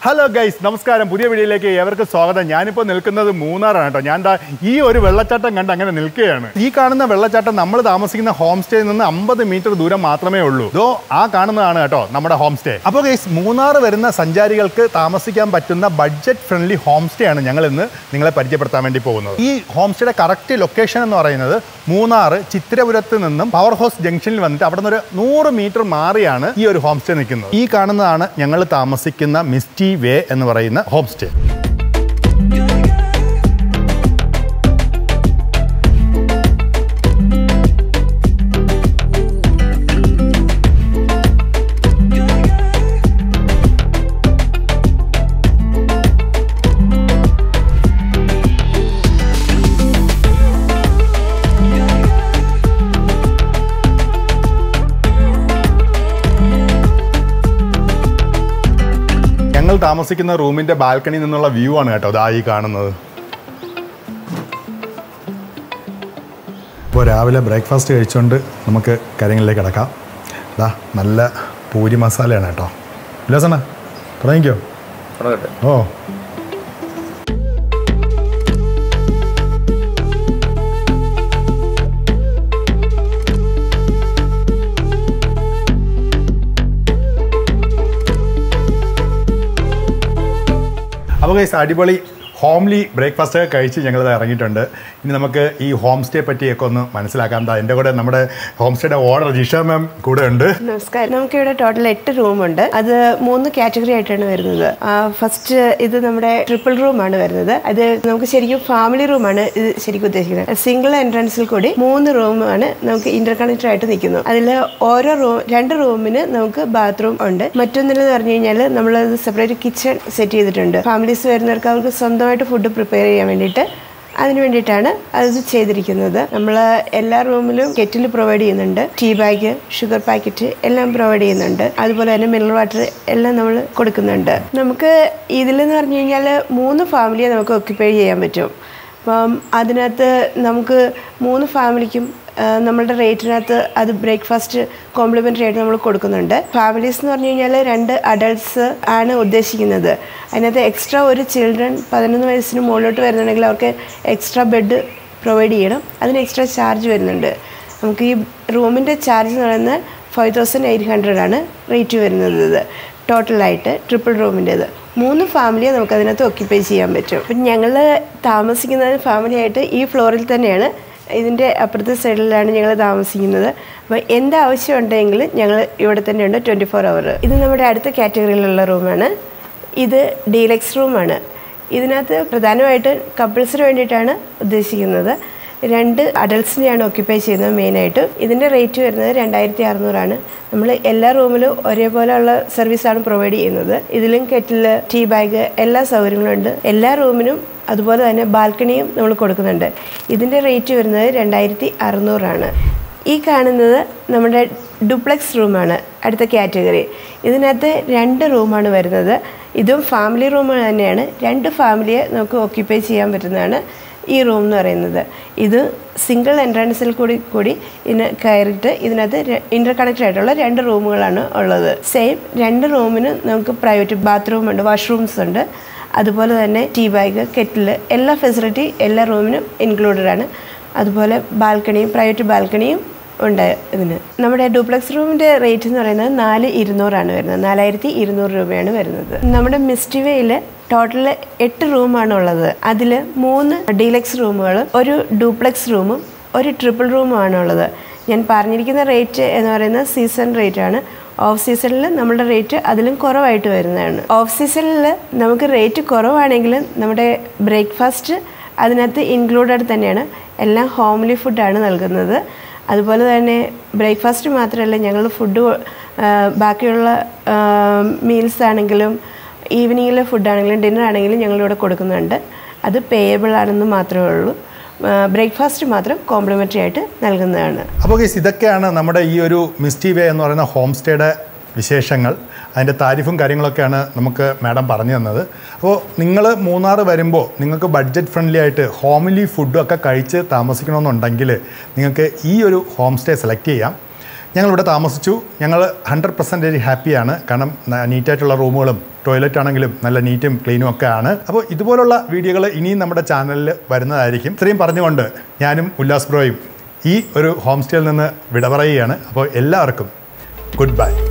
hello guys നമസ്കാരം പുതിയ വീഡിയോയിലേക്ക് ഏവർക്കും സ്വാഗതം ഞാനിപ്പോൾ നിൽക്കുന്നത് മൂന്നാറാണ് കേട്ടോ ഞാൻ ദാ ഈ ഒരു വെള്ളച്ചാട്ടം കണ്ട് അങ്ങനെ നിൽക്കുകയാണ് ഈ കാണുന്ന വെള്ളച്ചാട്ടം നമ്മൾ താമസിക്കുന്ന ഹോം സ്റ്റേയിൽ നിന്ന് അമ്പത് മീറ്റർ ദൂരം മാത്രമേ ഉള്ളൂ ഇതോ ആ കാണുന്നതാണ് കേട്ടോ നമ്മുടെ ഹോം സ്റ്റേ അപ്പോൾ ഗൈസ് മൂന്നാർ വരുന്ന സഞ്ചാരികൾക്ക് താമസിക്കാൻ പറ്റുന്ന ബഡ്ജറ്റ് ഫ്രണ്ട്ലി ഹോം സ്റ്റേ ആണ് ഞങ്ങൾ ഇന്ന് നിങ്ങളെ പരിചയപ്പെടുത്താൻ വേണ്ടി പോകുന്നത് ഈ ഹോം സ്റ്റേയുടെ കറക്റ്റ് ലൊക്കേഷൻ എന്ന് പറയുന്നത് മൂന്നാർ ചിത്തിരപുരത്ത് നിന്നും പവർ ഹൗസ് ജംഗ്ഷനിൽ വന്നിട്ട് അവിടെ നിന്ന് ഒരു നൂറ് മീറ്റർ മാറിയാണ് ഈ ഒരു ഹോം സ്റ്റേ നിൽക്കുന്നത് ഈ കാണുന്നതാണ് ഞങ്ങൾ താമസിക്കുന്ന മിസ്റ്റി വേ എന്ന് പറയുന്ന ഹോം സ്റ്റേ ഞങ്ങൾ താമസിക്കുന്ന റൂമിന്റെ ബാൽക്കണിയിൽ നിന്നുള്ള വ്യൂ ആണ് കേട്ടോ ദാ ഈ കാണുന്നത് ഇപ്പോൾ രാവിലെ ബ്രേക്ക്ഫാസ്റ്റ് കഴിച്ചുകൊണ്ട് നമുക്ക് കാര്യങ്ങളിലേക്ക് കിടക്കാം ദാ നല്ല പൂരി മസാലയാണ് കേട്ടോ ഉല്ലാസണ്ണ തുടങ്ങിക്കോ തുടങ്ങട്ടെ ഓ അപ്പോൾ ഗൈസ് അടിപൊളി ഹോംലി ബ്രേക്ക്ഫാസ്റ്റ് ഒക്കെ കഴിച്ച് ഞങ്ങൾ ഇറങ്ങിയിട്ടുണ്ട് ഇനി നമുക്ക് ഈ ഹോം സ്റ്റേ പറ്റിയൊക്കെ ഒന്ന് മനസ്സിലാക്കാം ദാ എൻ്റെ കൂടെ നമ്മുടെ ഹോം സ്റ്റേയുടെ ഓണർ ജിഷ മാം കൂടെ ഉണ്ട് നമസ്കാരം നമുക്കിവിടെ ടോട്ടൽ എട്ട് റൂമുണ്ട് അത് മൂന്ന് കാറ്റഗറി ആയിട്ടാണ് വരുന്നത് ഫസ്റ്റ് ഇത് നമ്മുടെ ട്രിപ്പിൾ റൂം ആണ് വരുന്നത് അത് നമുക്ക് ശരിക്കും ഫാമിലി റൂമാണ് ഇത് ശരിക്കും ഉദ്ദേശിക്കുന്നത് സിംഗിൾ എൻട്രൻസിൽ കൂടി മൂന്ന് റൂമാണ് നമുക്ക് ഇന്റർ കണക്റ്റഡ് ആയിട്ട് നിൽക്കുന്നു അതിൽ ഓരോ റൂം രണ്ട് റൂമിന് നമുക്ക് ബാത്റൂം ഉണ്ട് മറ്റൊന്നിലെന്ന് പറഞ്ഞു കഴിഞ്ഞാൽ നമ്മൾ സെപ്പറേറ്റ് കിച്ചൺ സെറ്റ് ചെയ്തിട്ടുണ്ട് ഫാമിലീസ് വരുന്നവർക്ക് അവർക്ക് സ്വന്തമായിട്ട് ഫുഡ് പ്രിപ്പയർ ചെയ്യാൻ വേണ്ടിയിട്ട് അതിന് വേണ്ടിയിട്ടാണ് അത് ചെയ്തിരിക്കുന്നത് നമ്മൾ എല്ലാ റൂമിലും കെറ്റിൽ പ്രൊവൈഡ് ചെയ്യുന്നുണ്ട് ടീ ബാഗ് ഷുഗർ പാക്കറ്റ് എല്ലാം പ്രൊവൈഡ് ചെയ്യുന്നുണ്ട് അതുപോലെ തന്നെ മിനറൽ വാട്ടർ എല്ലാം നമ്മൾ കൊടുക്കുന്നുണ്ട് നമുക്ക് ഇതിലെന്ന് പറഞ്ഞു കഴിഞ്ഞാൽ മൂന്ന് ഫാമിലിയെ നമുക്ക് ഒക്യുപ്പൈ ചെയ്യാൻ പറ്റും അപ്പം അതിനകത്ത് നമുക്ക് മൂന്ന് ഫാമിലിക്കും ആ, നമ്മളുടെ റേറ്റിനകത്ത് അത് ബ്രേക്ക്ഫാസ്റ്റ് കോംപ്ലിമെൻ്ററി ആയിട്ട് നമ്മൾ കൊടുക്കുന്നുണ്ട് ഫാമിലീസ് എന്ന് പറഞ്ഞു കഴിഞ്ഞാൽ രണ്ട് അഡൾട്ട്സ് ആണ് ഉദ്ദേശിക്കുന്നത് അതിനകത്ത് എക്സ്ട്രാ ഒരു ചിൽഡ്രൻ പതിനൊന്ന് വയസ്സിന് മുകളിലോട്ട് വരുന്നുണ്ടെങ്കിൽ അവർക്ക് എക്സ്ട്രാ ബെഡ് പ്രൊവൈഡ് ചെയ്യണം അതിന് എക്സ്ട്രാ ചാർജ് വരുന്നുണ്ട് നമുക്ക് ഈ റൂമിൻ്റെ ചാർജ് എന്ന് പറയുന്നത് ഫൈവ് തൗസൻഡ് എയ്റ്റ് ഹൺഡ്രഡ് ആണ് റേറ്റ് വരുന്നത് ഇത് ടോട്ടലായിട്ട് ട്രിപ്പിൾ റൂമിൻ്റേത് മൂന്ന് ഫാമിലിയെ നമുക്ക് അതിനകത്ത് ഒക്യുപ്പൈ ചെയ്യാൻ പറ്റും അപ്പം ഞങ്ങൾ താമസിക്കുന്നത് ഫാമിലിയായിട്ട് ഈ ഫ്ലോറിൽ തന്നെയാണ് ഇതിൻ്റെ അപ്പുറത്തെ സൈഡിലാണ് ഞങ്ങൾ താമസിക്കുന്നത് അപ്പോൾ എന്ത് ആവശ്യം ഉണ്ടെങ്കിൽ ഞങ്ങൾ ഇവിടെ തന്നെയുണ്ട് ട്വൻറ്റി ഫോർ അവർ ഇത് നമ്മുടെ അടുത്ത കാറ്റഗറിയിലുള്ള റൂമാണ് ഇത് ഡീലക്സ് റൂമാണ് ഇതിനകത്ത് പ്രധാനമായിട്ട് കപ്പിൾസിന് വേണ്ടിയിട്ടാണ് ഉദ്ദേശിക്കുന്നത് രണ്ട് അഡൽട്സിനെയാണ് ഒക്യുപ്പൈ ചെയ്യുന്നത് മെയിനായിട്ട് ഇതിൻ്റെ റേറ്റ് വരുന്നത് രണ്ടായിരത്തി അറുന്നൂറാണ് നമ്മൾ എല്ലാ റൂമിലും ഒരേപോലെയുള്ള സർവീസാണ് പ്രൊവൈഡ് ചെയ്യുന്നത് ഇതിലും കെറ്റിൽ ടീ ബാഗ് എല്ലാ സൗകര്യങ്ങളും ഉണ്ട് എല്ലാ റൂമിനും അതുപോലെ തന്നെ ബാൽക്കണിയും നമ്മൾ കൊടുക്കുന്നുണ്ട് ഇതിൻ്റെ റേറ്റ് വരുന്നത് രണ്ടായിരത്തി അറുന്നൂറാണ് ഈ കാണുന്നത് നമ്മുടെ ഡുപ്ലെക്സ് റൂമാണ് അടുത്ത കാറ്റഗറി ഇതിനകത്ത് രണ്ട് റൂമാണ് വരുന്നത് ഇതും ഫാമിലി റൂം തന്നെയാണ് രണ്ട് ഫാമിലിയെ നമുക്ക് ഓക്യുപ്പൈ ചെയ്യാൻ പറ്റുന്നതാണ് ഈ റൂം എന്ന് പറയുന്നത് ഇത് സിംഗിൾ എൻട്രൻസിൽ കൂടി കൂടി ഇതിന് കയറിയിട്ട് ഇതിനകത്ത് ഇൻ്റർ കണക്റ്റഡ് ആയിട്ടുള്ള രണ്ട് റൂമുകളാണ് ഉള്ളത് സെയിം രണ്ട് റൂമിന് നമുക്ക് പ്രൈവറ്റ് ബാത്റൂം ഉണ്ട് വാഷ്റൂംസ് ഉണ്ട് അതുപോലെ തന്നെ ടീ ബാഗ് കെറ്റിൽ എല്ലാ ഫെസിലിറ്റി എല്ലാ റൂമിനും ഇൻക്ലൂഡഡ് ആണ് അതുപോലെ ബാൽക്കണിയും പ്രൈവറ്റ് ബാൽക്കണിയും ഉണ്ട് ഇതിന് നമ്മുടെ ഡ്യൂപ്ലക്സ് റൂമിൻ്റെ റേറ്റ് എന്ന് പറയുന്നത് നാല് ഇരുന്നൂറാണ് വരുന്നത് നാലായിരത്തി ഇരുന്നൂറ് രൂപയാണ് വരുന്നത് നമ്മുടെ മിസ്റ്റിവയിൽ ടോട്ടൽ എട്ട് റൂമാണ് ഉള്ളത് അതിൽ മൂന്ന് ഡീലക്സ് റൂമുകളും ഒരു ഡ്യൂപ്ലക്സ് റൂമും ഒരു ട്രിപ്പിൾ റൂമുമാണ് ഉള്ളത് ഞാൻ പറഞ്ഞിരിക്കുന്ന റേറ്റ് എന്ന് പറയുന്നത് സീസൺ റേറ്റ് ആണ് ഓഫ് സീസണിൽ നമ്മുടെ റേറ്റ് അതിലും കുറവായിട്ട് വരുന്നതാണ് ഓഫ് സീസണിൽ നമുക്ക് റേറ്റ് കുറവാണെങ്കിലും നമ്മുടെ ബ്രേക്ക്ഫാസ്റ്റ് അതിനകത്ത് ഇൻക്ലൂഡഡ് തന്നെയാണ് എല്ലാം ഹോംലി ഫുഡാണ് നൽകുന്നത് അതുപോലെ തന്നെ ബ്രേക്ക്ഫാസ്റ്റ് മാത്രമല്ല ഞങ്ങൾ ഫുഡ് ബാക്കിയുള്ള മീൽസ് ആണെങ്കിലും ഈവനിങ്ങിലെ ഫുഡാണെങ്കിലും ഡിന്നർ ആണെങ്കിലും ഞങ്ങളിവിടെ കൊടുക്കുന്നുണ്ട് അത് പേയബിൾ ആണെന്ന് മാത്രമേ ഉള്ളൂ ബ്രേക്ക്ഫാസ്റ്റ് മാത്രം കോംപ്ലിമെൻ്ററി ആയിട്ട് നൽകുന്നതാണ് അപ്പോൾ ഗൈസ് ഇതൊക്കെയാണ് നമ്മുടെ ഈ ഒരു മിസ്റ്റി വേ എന്ന് പറയുന്ന ഹോം സ്റ്റേയുടെ വിശേഷങ്ങൾ അതിൻ്റെ താരിഫും കാര്യങ്ങളൊക്കെയാണ് നമുക്ക് മാഡം പറഞ്ഞു തന്നത് അപ്പോൾ നിങ്ങൾ മൂന്നാർ വരുമ്പോൾ നിങ്ങൾക്ക് ബഡ്ജറ്റ് ഫ്രണ്ട്ലി ആയിട്ട് ഹോംലി ഫുഡും ഒക്കെ കഴിച്ച് താമസിക്കണമെന്നുണ്ടെങ്കിൽ നിങ്ങൾക്ക് ഈ ഒരു ഹോം സ്റ്റേ സെലക്ട് ചെയ്യാം ഞങ്ങളിവിടെ താമസിച്ചു ഞങ്ങൾ ഹൺഡ്രഡ് പെർസെൻറ്റേജ് ഹാപ്പിയാണ് കാരണം ന- നീറ്റായിട്ടുള്ള റൂമുകളും ടോയ്ലറ്റ് ആണെങ്കിലും നല്ല നീറ്റും ക്ലീനും ഒക്കെ ആണ് അപ്പോൾ ഇതുപോലുള്ള വീഡിയോകൾ ഇനിയും നമ്മുടെ ചാനലിൽ വരുന്നതായിരിക്കും ഇത്രയും പറഞ്ഞുകൊണ്ട് ഞാനും ഉല്ലാസ് ബ്രോയും ഈ ഒരു ഹോം സ്റ്റേയിൽ നിന്ന് വിട പറയുകയാണ് അപ്പോൾ എല്ലാവർക്കും ഗുഡ് ബൈ